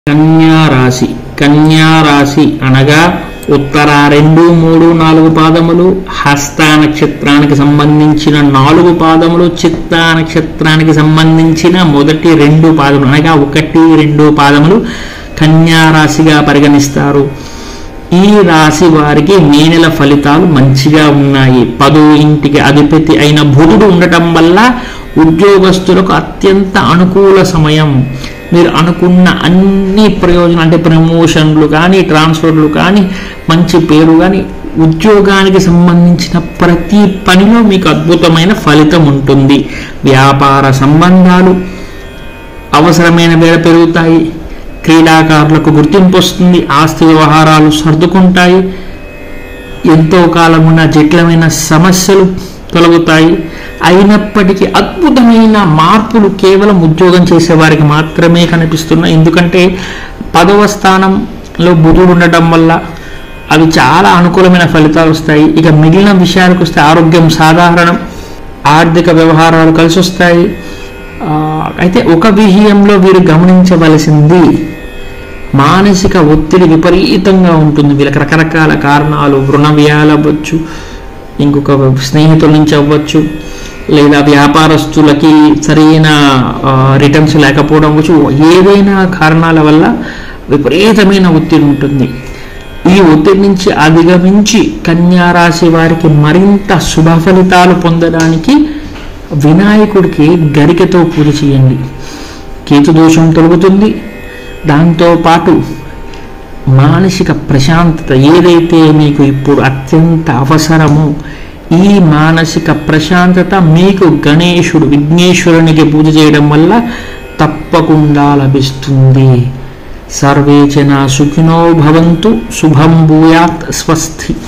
కన్యా రాశి కన్యా రాశి అనగా ఉత్తర రెండు మూడు నాలుగు పాదములు హస్త నక్షత్రానికి సంబంధించిన నాలుగు పాదములు చిత్త నక్షత్రానికి సంబంధించిన మొదటి రెండు పాదములు అనగా ఒకటి రెండు పాదములు కన్యా రాశిగా పరిగణిస్తారు ఈ రాశి వారికి మే నెల ఫలితాలు మంచిగా ఉన్నాయి పదో ఇంటికి అధిపతి అయిన బుధుడు ఉండటం వల్ల ఉద్యోగస్తులకు అత్యంత అనుకూల సమయం మీరు అనుకున్న అన్ని ప్రయోజనాలు అంటే ప్రమోషన్లు కానీ ట్రాన్స్ఫర్లు కానీ మంచి పేరు కానీ ఉద్యోగానికి సంబంధించిన ప్రతి పనిలో మీకు అద్భుతమైన ఫలితం ఉంటుంది వ్యాపార సంబంధాలు అవసరమైన వేళ పెరుగుతాయి క్రీడాకారులకు గుర్తింపు వస్తుంది ఆస్తి వ్యవహారాలు సర్దుకుంటాయి ఎంతో కాలం ఉన్న జటిలమైన సమస్యలు తొలగుతాయి అయినప్పటికీ అద్భుతమైన మార్పులు కేవలం ఉద్యోగం చేసే వారికి మాత్రమే కనిపిస్తున్నాయి ఎందుకంటే పదవ స్థానంలో బుధుడు ఉండటం వల్ల అవి చాలా అనుకూలమైన ఫలితాలు వస్తాయి ఇక మిగిలిన విషయాలకు వస్తే ఆరోగ్యం సాధారణం ఆర్థిక వ్యవహారాలు కలిసి వస్తాయి ఆ, అయితే ఒక విషయంలో వీరు గమనించవలసింది మానసిక ఒత్తిడి విపరీతంగా ఉంటుంది వీళ్ళకి రకరకాల కారణాలు రుణ వ్యయాలు అవ్వచ్చు ఇంకొక స్నేహితుల నుంచి అవ్వచ్చు లేదా వ్యాపారస్తులకి సరైన రిటర్న్స్ లేకపోవడం అవ్వచ్చు ఏదైనా కారణాల వల్ల విపరీతమైన ఒత్తిడి ఉంటుంది ఈ ఒత్తిడి నుంచి అధిగమించి కన్యా రాశి వారికి మరింత శుభ ఫలితాలు పొందడానికి వినాయకుడికి గరికతో పూజ చేయండి కేతు దోషం తొలగుతుంది దాంతో పాటు మానసిక ప్రశాంతత ఏదైతే మీకు ఇప్పుడు అత్యంత అవసరమో ఈ మానసిక ప్రశాంతత మీకు గణేశుడు విఘ్నేశ్వరునికి పూజ చేయడం వల్ల తప్పకుండా లభిస్తుంది సర్వే జనా సుఖినో భవంతు శుభం భూయాత్ స్వస్తి